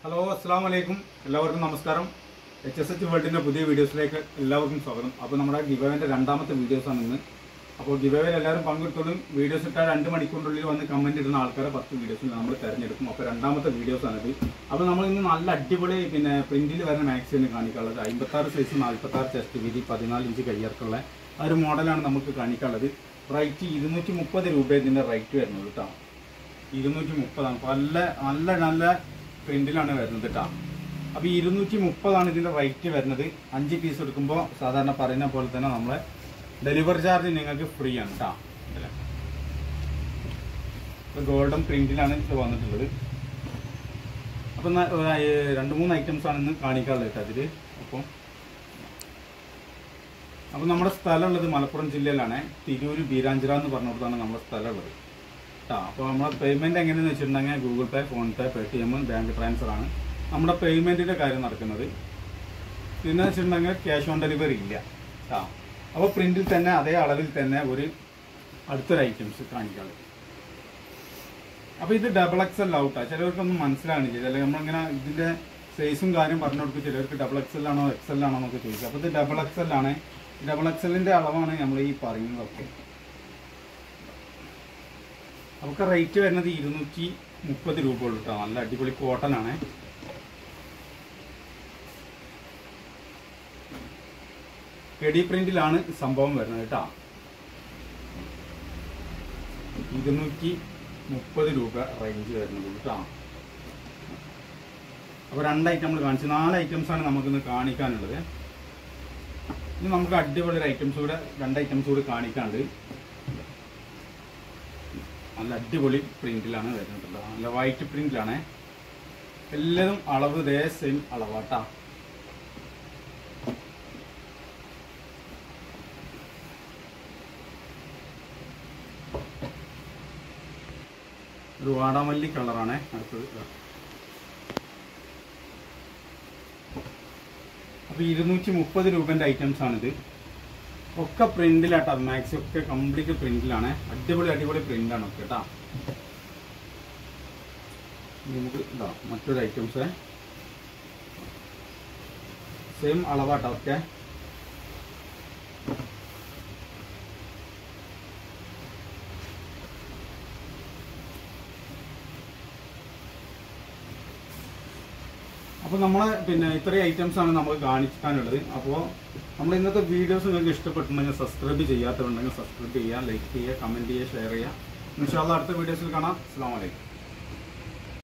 hello അസ്സാം വലൈക്കും എല്ലാവർക്കും നമസ്കാരം എച്ച് എസ് എച്ച് വേൾഡിൻ്റെ പുതിയ വീഡിയോസിലേക്ക് എല്ലാവർക്കും സ്വാഗതം അപ്പോൾ നമ്മുടെ ഗിവേവിൻ്റെ രണ്ടാമത്തെ വീഡിയോസാണ് ഇന്ന് അപ്പോൾ ഗിവേവിൽ എല്ലാവരും പങ്കെടുത്തോളും വീഡിയോസ് ഇട്ടാൽ രണ്ട് മണിക്കൂറിനുള്ളിൽ വന്ന് കമൻറ്റ് ഇടുന്ന ആൾക്കാരെ പത്ത് വീഡിയോസിൽ നമ്മൾ തിരഞ്ഞെടുക്കും അപ്പോൾ രണ്ടാമത്തെ വീഡിയോസാണിത് അപ്പോൾ നമ്മൾ ഇന്ന് നല്ല അടിപൊളി പിന്നെ പ്രിന്റിൽ വരുന്ന മാക്സിന് കാണിക്കാനുള്ളത് അമ്പത്താറ് സൈസ് നാൽപ്പത്താറ് ചെസ്റ്റ് വീതി പതിനാല് ഇഞ്ച് കയ്യർക്കുള്ള ആ ഒരു മോഡലാണ് നമുക്ക് കാണിക്കാനുള്ളത് റേറ്റ് ഇരുന്നൂറ്റി മുപ്പത് രൂപ ഇതിൻ്റെ റേറ്റ് വരുന്നത് കേട്ടോ ഇരുന്നൂറ്റി മുപ്പതാണ് പല നല്ല നല്ല പ്രിന്റിലാണ് വരുന്നത് കേട്ടോ അപ്പോൾ ഇരുന്നൂറ്റി മുപ്പതാണ് ഇതിൻ്റെ റേറ്റ് വരുന്നത് അഞ്ച് പീസ് എടുക്കുമ്പോൾ സാധാരണ പറയുന്ന പോലെ തന്നെ നമ്മളെ ഡെലിവറി ചാർജ് നിങ്ങൾക്ക് ഫ്രീ ആണ് കേട്ടോ ഇപ്പോൾ ഗോൾഡൻ പ്രിന്റിലാണ് ഇത് വന്നിട്ടുള്ളത് അപ്പം രണ്ട് മൂന്ന് ഐറ്റംസ് ആണ് ഇന്ന് കാണിക്കാനുള്ളത് കേട്ടോ അതിൽ അപ്പം അപ്പം നമ്മുടെ സ്ഥലമുള്ളത് മലപ്പുറം ജില്ലയിലാണ് തിരൂര് ബീരാഞ്ചിറ എന്ന് പറഞ്ഞിടത്താണ് നമ്മുടെ സ്ഥലമുള്ളത് കേട്ടോ അപ്പോൾ നമ്മുടെ പേയ്മെൻറ്റ് എങ്ങനെയെന്ന് വെച്ചിട്ടുണ്ടെങ്കിൽ Google Pay PhonePe Paytm bank transfer ആണ് നമ്മുടെ പേയ്മെൻറ്റിൻ്റെ കാര്യം നടക്കുന്നത് പിന്നെ വെച്ചിട്ടുണ്ടെങ്കിൽ ക്യാഷ് ഓൺ ഡെലിവറി ഇല്ല കേട്ടോ അപ്പോൾ പ്രിൻറ്റിൽ തന്നെ അതേ അളവിൽ തന്നെ ഒരു അടുത്തൊരു ഐറ്റംസ് കാണിക്കാറ് അപ്പോൾ ഇത് ഡബിൾ എക്സ് എൽ ഔട്ടാ ചിലവർക്കൊന്നും മനസ്സിലാകുന്നില്ല ചില നമ്മളിങ്ങനെ ഇതിൻ്റെ സൈസും കാര്യം പറഞ്ഞു കൊടുക്കും ചിലർക്ക് ഡബിൾ എക്സ് എൽ ആണോ എക്സ് എൽ ആണോ എന്നൊക്കെ ചോദിക്കും അപ്പോൾ ഇത് ഡബിൾ എക്സ് എൽ ആണ് ഡബിൾ എക്സ് എല്ലിൻ്റെ അളവാണ് നമ്മൾ ഈ പറയുന്നതൊക്കെ നമുക്ക് റേറ്റ് വരുന്നത് ഇരുന്നൂറ്റി മുപ്പത് രൂപ ഉള്ളൂ കേട്ടോ നല്ല അടിപൊളി കോട്ടൺ ആണ് കെഡി പ്രിന്റിലാണ് സംഭവം വരുന്നത് കേട്ടോ ഇരുന്നൂറ്റി മുപ്പത് രൂപ റേഞ്ച് വരുന്നത് കേട്ടോ അപ്പോൾ രണ്ട് ഐറ്റം നമ്മൾ കാണിച്ചു നാല് ഐറ്റംസ് ആണ് നമുക്കിന്ന് കാണിക്കാനുള്ളത് ഇനി നമുക്ക് അടിപൊളി ഒരു ഐറ്റംസ് കൂടെ രണ്ട് ഐറ്റംസ് കൂടെ കാണിക്കാനുണ്ട് നല്ല അടിപൊളി പ്രിന്റിലാണ് വരുന്നത് നല്ല വൈറ്റ് പ്രിന്റിലാണ് എല്ലാതും അളവ് ഇതേ സെയിം അളവാട്ടാ ഒരു വാടാമല്ലി കളറാണ് അടുത്തത് അപ്പൊ ഇരുന്നൂറ്റി മുപ്പത് രൂപന്റെ ഐറ്റംസ് ആണിത് ഒക്കെ പ്രിന്റിലാട്ടോ മാക്സി ഒക്കെ കംപ്ലീറ്റ് പ്രിന്റിലാണ് അടിപൊളി അടിപൊളി പ്രിന്റാണ് ഒക്കെ കേട്ടോ നമുക്ക് ഇതാ മറ്റൊരു ഐറ്റംസ് സെയിം അളവാട്ടോ ഒക്കെ അപ്പോൾ നമ്മളെ പിന്നെ ഇത്രയും ഐറ്റംസ് ആണ് നമുക്ക് കാണിക്കാനുള്ളത് അപ്പോൾ നമ്മൾ ഇന്നത്തെ വീഡിയോസ് നിങ്ങൾക്ക് ഇഷ്ടപ്പെട്ടിട്ടുണ്ടെങ്കിൽ സബ്സ്ക്രൈബ് ചെയ്യാത്തതുണ്ടെങ്കിൽ സബ്സ്ക്രൈബ് ചെയ്യുക ലൈക്ക് ചെയ്യുക കമൻറ്റ് ചെയ്യുക ഷെയർ ചെയ്യുക ഇൻഷാല്ല അടുത്ത വീഡിയോസിൽ കാണാം അസ്സാം വലൈക്കും